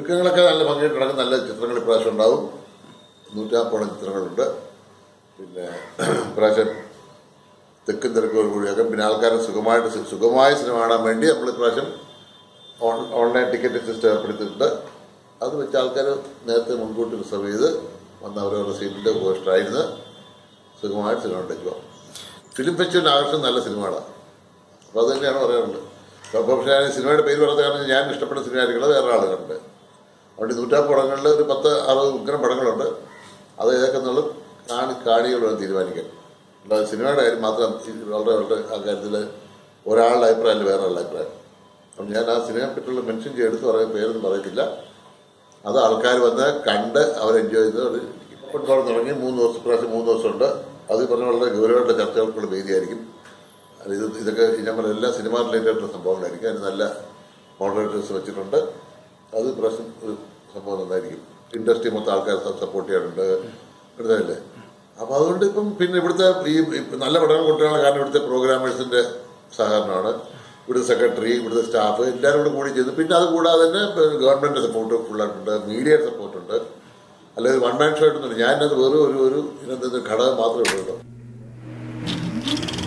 ഒരുക്കങ്ങളൊക്കെ നല്ല ഭംഗിയായിട്ട് നടക്കും നല്ല ചിത്രങ്ങൾ ഇപ്രാവശ്യം ഉണ്ടാവും നൂറ്റാപ്പോളം ചിത്രങ്ങളുണ്ട് പിന്നെ ഇപ്രാവശ്യം തെക്കും തിരക്കുകൾ കൂടിയൊക്കെ പിന്നെ ആൾക്കാരെ സുഖമായിട്ട് സു- സുഖമായ സിനിമ കാണാൻ വേണ്ടി നമ്മൾ ഇപ്രാവശ്യം ഓൺ ഓൺലൈൻ ടിക്കറ്റ് സിസ്റ്റം ഏർപ്പെടുത്തിയിട്ടുണ്ട് അത് വെച്ച് ആൾക്കാർ നേരത്തെ മുൻകൂട്ടി റിസർവ് ചെയ്ത് വന്ന് അവരവരുടെ സീറ്റിൻ്റെ പോസ്റ്റായിരുന്നു സുഖമായിട്ട് സിനിമ കണ്ടു പോകാം ഫിലിം ഫെസ്റ്റിവൽ ആകർഷം നല്ല സിനിമകളാണ് അപ്പോൾ അത് തന്നെയാണ് പറയാറുള്ളത് അപ്പോൾ പക്ഷേ ഞാൻ സിനിമയുടെ പേര് പറഞ്ഞ കാരണം ഞാൻ ഇഷ്ടപ്പെട്ട സിനിമ ആയിരിക്കണം വേറെ ആളുകളുണ്ട് അതുകൊണ്ട് ഈ നൂറ്റാപ്പ് പടങ്ങളിൽ ഒരു പത്ത് അറുപത് ഉഗ്രം പടങ്ങളുണ്ട് അത് ഏതൊക്കെ എന്നുള്ളത് കാണി കാണികൾ വേണം തീരുമാനിക്കാൻ അല്ലാതെ സിനിമയുടെ കാര്യം മാത്രം ഈ വളരെ വളരെ ആ കാര്യത്തിൽ ഒരാളുടെ അഭിപ്രായമല്ല വേറെ ആളുടെ അഭിപ്രായം അപ്പം ഞാൻ ആ സിനിമയെ പറ്റിയുള്ള മെൻഷൻ ചെയ്ത് എടുത്ത് പറയുന്ന പേരൊന്നും പറയത്തില്ല അത് ആൾക്കാർ വന്ന് കണ്ട് അവർ എൻജോയ് ചെയ്ത് അവർ ഫുട്ബോൾ തുടങ്ങി മൂന്ന് ദിവസം പ്രാവശ്യം മൂന്ന് ദിവസമുണ്ട് അത് ഈ പറഞ്ഞ വളരെ ഗൗരവമായിട്ടുള്ള ചർച്ചകൾക്കുള്ള വേദിയായിരിക്കും അത് ഇത് ഇതൊക്കെ ഞാൻ പറഞ്ഞ എല്ലാ സിനിമ റിലേറ്റഡ് ആയിട്ടുള്ള സംഭവങ്ങളായിരിക്കും അതിന് നല്ല മോഡറേറ്റേഴ്സ് വെച്ചിട്ടുണ്ട് അത് പ്രശ്നം ഒരു സംഭവം നന്നായിരിക്കും ഇൻഡസ്ട്രി മൊത്തം ആൾക്കാർ സപ്പോർട്ട് ചെയ്യാറുണ്ട് മനസ്സിലായില്ലേ അപ്പോൾ അതുകൊണ്ട് ഇപ്പം പിന്നെ ഇവിടുത്തെ ഈ ഇപ്പം നല്ല പഠനം കൊണ്ടുവരാനുള്ള കാരണം ഇവിടുത്തെ പ്രോഗ്രാമേഴ്സിന്റെ സഹകരണമാണ് ഇവിടുത്തെ സെക്രട്ടറി ഇവിടുത്തെ സ്റ്റാഫ് എല്ലാവരും കൂടെ കൂടി ചെയ്തു പിന്നെ അത് കൂടാതെ തന്നെ ഗവൺമെന്റ് സപ്പോർട്ട് ഫുള്ളായിട്ടുണ്ട് മീഡിയ സപ്പോർട്ടുണ്ട് അല്ലെങ്കിൽ വൺ മാൻ ഷോ ആയിട്ടൊന്നുമില്ല ഞാൻ അത് വെറും ഒരു ഒരു ഇതിനകത്ത് ഘടകം മാത്രമേ ഉള്ളൂ